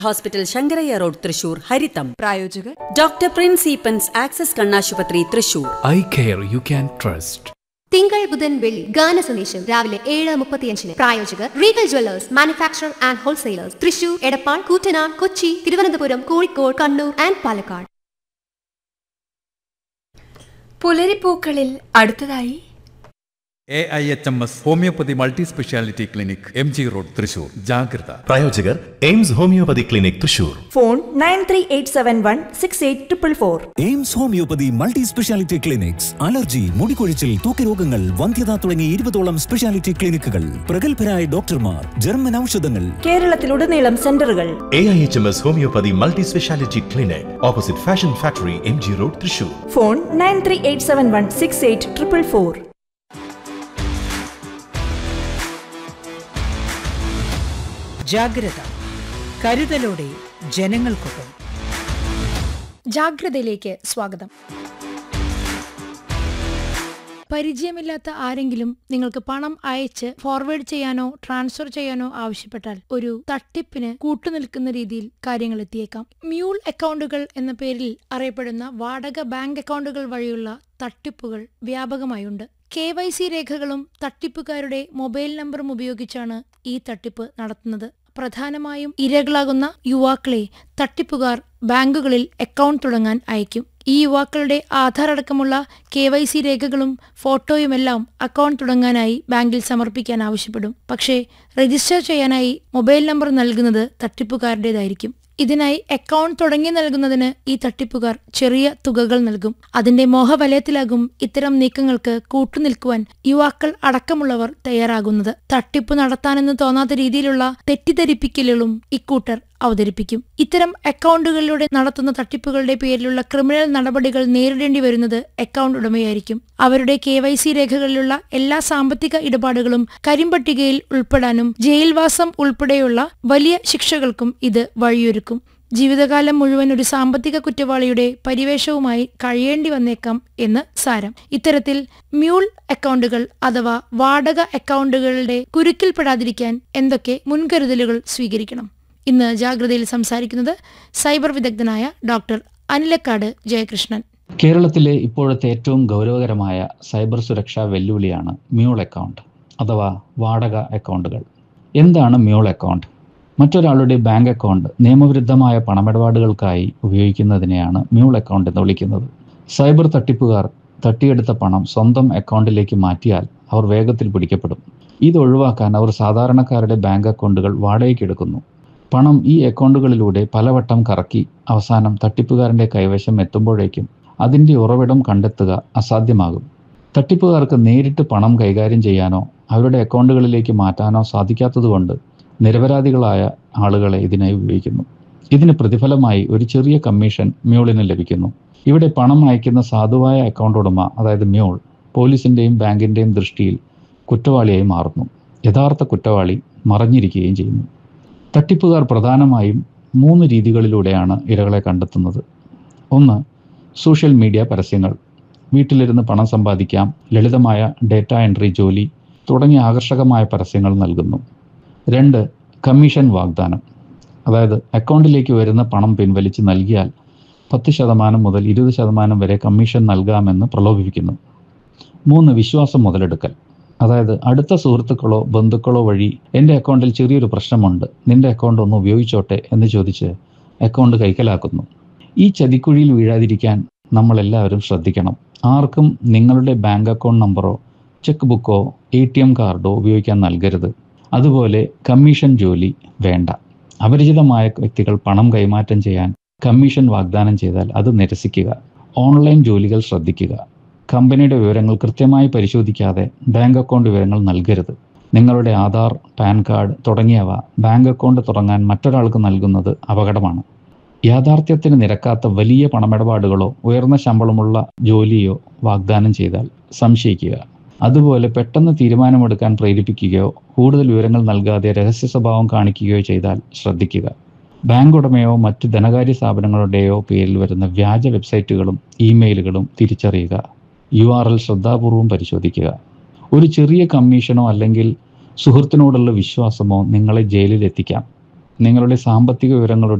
hospital Sankaraiah road Thrissur ഹരിതം പ്രായോജകർ doctor Prince Eappen's access കണ്ണാശുപത്രി Thrissur eye care you can trust തിങ്കൾ ബുധൻ വെള്ളി ഗാന സന്ദേശം രാവിലെ ഏഴ് മുപ്പത്തിയഞ്ചിന് പ്രായോജകർ Regal jewellers manufacture and wholesalers Thrissur Edappal Koottanad Kochi Thiruvananthapuram Kozhikode Kannur and Palakkad പുലരിപ്പൂക്കളിൽ അടുത്തതായി A I H M S homoeopathy multi speciality clinic M G road Thrissur ജാഗ്രത പ്രായോജകർ AIMS homoeopathy clinic Thrissur phone nine three eight seven one six eight triple four AIMS homoeopathy multi speciality clinics allergy മുടികൊഴിച്ചിൽ തൂക്കരോഗങ്ങൾ വന്ധ്യത തുടങ്ങി ഇരുപതോളം speciality ക്ലിനിക്കുകൾ പ്രഗത്ഭരായ ഡോക്ടർമാർ ജർമ്മൻ ഔഷധങ്ങൾ കേരളത്തിലുടനീളം സെന്ററുകൾ A I H M S homoeopathy multi speciality clinic opposite fashion factory M G road Thrissur phone nine three eight seven one six eight triple four ജാഗ്രത കരുതലോടെ ജനങ്ങൾക്കൊപ്പം ജാഗ്രതയിലേക്ക് സ്വാഗതം പരിചയമില്ലാത്ത ആരെങ്കിലും നിങ്ങൾക്ക് പണം അയച്ച് ഫോർവേഡ് ചെയ്യാനോ ട്രാൻസ്ഫർ ചെയ്യാനോ ആവശ്യപ്പെട്ടാൽ ഒരു തട്ടിപ്പിന് കൂട്ടുനിൽക്കുന്ന രീതിയിൽ കാര്യങ്ങൾ എത്തിയേക്കാം മ്യൂൾ അക്കൗണ്ടുകൾ എന്ന പേരിൽ അറിയപ്പെടുന്ന വാടക ബാങ്ക് അക്കൗണ്ടുകൾ വഴിയുള്ള തട്ടിപ്പുകൾ വ്യാപകമായുണ്ട് കെ വൈ സി രേഖകളും തട്ടിപ്പുകാരുടെ മൊബൈൽ നമ്പറും ഉപയോഗിച്ചാണ് ഈ തട്ടിപ്പ് നടത്തുന്നത് പ്രധാനമായും ഇരകളാകുന്ന യുവാക്കളെ തട്ടിപ്പുകാർ ബാങ്കുകളിൽ അക്കൗണ്ട് തുടങ്ങാൻ അയക്കും ഈ യുവാക്കളുടെ ആധാർ അടക്കമുള്ള കെ വൈ സി രേഖകളും ഫോട്ടോയുമെല്ലാം അക്കൗണ്ട് തുടങ്ങാനായി ബാങ്കിൽ സമർപ്പിക്കാൻ ആവശ്യപ്പെടും പക്ഷേ രജിസ്റ്റർ ചെയ്യാനായി മൊബൈൽ നമ്പർ നൽകുന്നത് തട്ടിപ്പുകാരുടേതായിരിക്കും ഇതിനായി അക്കൗണ്ട് തുടങ്ങി നൽകുന്നതിന് ഈ തട്ടിപ്പുകാർ ചെറിയ തുകകൾ നൽകും അതിന്റെ മോഹവലയത്തിലാകും ഇത്തരം നീക്കങ്ങൾക്ക് കൂട്ടുനിൽക്കുവാൻ യുവാക്കൾ അടക്കമുള്ളവർ തയ്യാറാകുന്നത് തട്ടിപ്പ് നടത്താനെന്ന് തോന്നാത്ത രീതിയിലുള്ള തെറ്റിദ്ധരിപ്പിക്കലുകളും ഇക്കൂട്ടർ അവതരിപ്പിക്കും ഇത്തരം അക്കൗണ്ടുകളിലൂടെ നടത്തുന്ന തട്ടിപ്പുകളുടെ പേരിലുള്ള ക്രിമിനൽ നടപടികൾ നേരിടേണ്ടി വരുന്നത് അക്കൗണ്ട് ഉടമയായിരിക്കും അവരുടെ കെ വൈ സി രേഖകളിലുള്ള എല്ലാ സാമ്പത്തിക ഇടപാടുകളും കരിമ്പട്ടികയിൽ ഉൾപ്പെടാനും ജയിൽവാസം ഉൾപ്പെടെയുള്ള വലിയ ശിക്ഷകൾക്കും ഇത് വഴിയൊരുക്കും ജീവിതകാലം മുഴുവൻ ഒരു സാമ്പത്തിക കുറ്റവാളിയുടെ പരിവേഷവുമായി കഴിയേണ്ടി വന്നേക്കാം എന്ന് സാരം ഇത്തരത്തിൽ മ്യൂൾ അക്കൗണ്ടുകൾ അഥവാ വാടക അക്കൗണ്ടുകളുടെ കുരുക്കിൽപ്പെടാതിരിക്കാൻ എന്തൊക്കെ മുൻകരുതലുകൾ സ്വീകരിക്കണം ഇന്ന് ജാഗ്രതയിൽ സംസാരിക്കുന്നത് സൈബർ വിദഗ്ധനായ ഡോക്ടർ അനിലക്കാട് ജയകൃഷ്ണൻ കേരളത്തിലെ ഇപ്പോഴത്തെ ഏറ്റവും ഗൗരവകരമായ സൈബർ സുരക്ഷാ വെല്ലുവിളിയാണ് മ്യൂൾ അക്കൗണ്ട് അഥവാ വാടക അക്കൗണ്ടുകൾ എന്താണ് മ്യൂൾ അക്കൗണ്ട് മറ്റൊരാളുടെ ബാങ്ക് അക്കൗണ്ട് നിയമവിരുദ്ധമായ പണമിടപാടുകൾക്കായി ഉപയോഗിക്കുന്നതിനെയാണ് മ്യൂൾ അക്കൗണ്ട് എന്ന് വിളിക്കുന്നത് സൈബർ തട്ടിപ്പുകാർ തട്ടിയെടുത്ത പണം സ്വന്തം അക്കൗണ്ടിലേക്ക് മാറ്റിയാൽ അവർ വേഗത്തിൽ പിടിക്കപ്പെടും ഇത് ഒഴിവാക്കാൻ അവർ സാധാരണക്കാരുടെ ബാങ്ക് അക്കൗണ്ടുകൾ വാടകയ്ക്കെടുക്കുന്നു പണം ഈ അക്കൗണ്ടുകളിലൂടെ പലവട്ടം കറക്കി അവസാനം തട്ടിപ്പുകാരൻ്റെ കൈവശം എത്തുമ്പോഴേക്കും അതിൻ്റെ ഉറവിടം കണ്ടെത്തുക അസാധ്യമാകും തട്ടിപ്പുകാർക്ക് നേരിട്ട് പണം കൈകാര്യം ചെയ്യാനോ അവരുടെ അക്കൗണ്ടുകളിലേക്ക് മാറ്റാനോ സാധിക്കാത്തതുകൊണ്ട് നിരപരാധികളായ ആളുകളെ ഇതിനായി ഉപയോഗിക്കുന്നു ഇതിന് പ്രതിഫലമായി ഒരു ചെറിയ കമ്മീഷൻ മ്യൂളിന് ലഭിക്കുന്നു ഇവിടെ പണം അയക്കുന്ന സാധുവായ അക്കൗണ്ട് ഉടമ അതായത് മ്യൂൾ പോലീസിൻ്റെയും ബാങ്കിൻ്റെയും ദൃഷ്ടിയിൽ കുറ്റവാളിയായി മാറുന്നു യഥാർത്ഥ കുറ്റവാളി മറഞ്ഞിരിക്കുകയും ചെയ്യുന്നു തട്ടിപ്പുകാർ പ്രധാനമായും മൂന്ന് രീതികളിലൂടെയാണ് ഇരകളെ കണ്ടെത്തുന്നത് ഒന്ന് സോഷ്യൽ മീഡിയ പരസ്യങ്ങൾ വീട്ടിലിരുന്ന് പണം സമ്പാദിക്കാം ലളിതമായ ഡേറ്റ എൻട്രി ജോലി തുടങ്ങിയ ആകർഷകമായ പരസ്യങ്ങൾ നൽകുന്നു രണ്ട് കമ്മീഷൻ വാഗ്ദാനം അതായത് അക്കൗണ്ടിലേക്ക് വരുന്ന പണം പിൻവലിച്ച് നൽകിയാൽ പത്ത് ശതമാനം മുതൽ ഇരുപത് ശതമാനം വരെ കമ്മീഷൻ നൽകാമെന്ന് പ്രലോഭിപ്പിക്കുന്നു മൂന്ന് വിശ്വാസം മുതലെടുക്കൽ അതായത് അടുത്ത സുഹൃത്തുക്കളോ ബന്ധുക്കളോ വഴി എൻ്റെ അക്കൗണ്ടിൽ ചെറിയൊരു പ്രശ്നമുണ്ട് നിന്റെ അക്കൗണ്ട് ഒന്ന് ഉപയോഗിച്ചോട്ടെ എന്ന് ചോദിച്ച് അക്കൗണ്ട് കൈക്കലാക്കുന്നു ഈ ചതിക്കുഴിയിൽ വീഴാതിരിക്കാൻ നമ്മളെല്ലാവരും ശ്രദ്ധിക്കണം ആർക്കും നിങ്ങളുടെ ബാങ്ക് അക്കൗണ്ട് നമ്പറോ ചെക്ക് ബുക്കോ എ ടി എം കാർഡോ ഉപയോഗിക്കാൻ നൽകരുത് അതുപോലെ കമ്മീഷൻ ജോലി വേണ്ട അപരിചിതമായ വ്യക്തികൾ പണം കൈമാറ്റം ചെയ്യാൻ കമ്മീഷൻ വാഗ്ദാനം ചെയ്താൽ അത് നിരസിക്കുക ഓൺലൈൻ ജോലികൾ ശ്രദ്ധിക്കുക കമ്പനിയുടെ വിവരങ്ങൾ കൃത്യമായി പരിശോധിക്കാതെ ബാങ്ക് അക്കൗണ്ട് വിവരങ്ങൾ നൽകരുത് നിങ്ങളുടെ ആധാർ പാൻ കാർഡ് തുടങ്ങിയവ ബാങ്ക് അക്കൗണ്ട് തുടങ്ങാൻ മറ്റൊരാൾക്ക് നൽകുന്നത് അപകടമാണ് യാഥാർത്ഥ്യത്തിന് നിരക്കാത്ത വലിയ പണമിടപാടുകളോ ഉയർന്ന ശമ്പളമുള്ള ജോലിയോ വാഗ്ദാനം ചെയ്താൽ സംശയിക്കുക അതുപോലെ പെട്ടെന്ന് തീരുമാനമെടുക്കാൻ പ്രേരിപ്പിക്കുകയോ കൂടുതൽ വിവരങ്ങൾ നൽകാതെ രഹസ്യ സ്വഭാവം കാണിക്കുകയോ ചെയ്താൽ ശ്രദ്ധിക്കുക ബാങ്ക് ഉടമയോ മറ്റ് ധനകാര്യ സ്ഥാപനങ്ങളുടെയോ പേരിൽ വരുന്ന വ്യാജ വെബ്സൈറ്റുകളും ഇമെയിലുകളും തിരിച്ചറിയുക യു ആർ എൽ ശ്രദ്ധാപൂർവം പരിശോധിക്കുക ഒരു ചെറിയ കമ്മീഷനോ അല്ലെങ്കിൽ സുഹൃത്തിനോടുള്ള വിശ്വാസമോ നിങ്ങളെ ജയിലിൽ എത്തിക്കാം നിങ്ങളുടെ സാമ്പത്തിക വിവരങ്ങളുടെ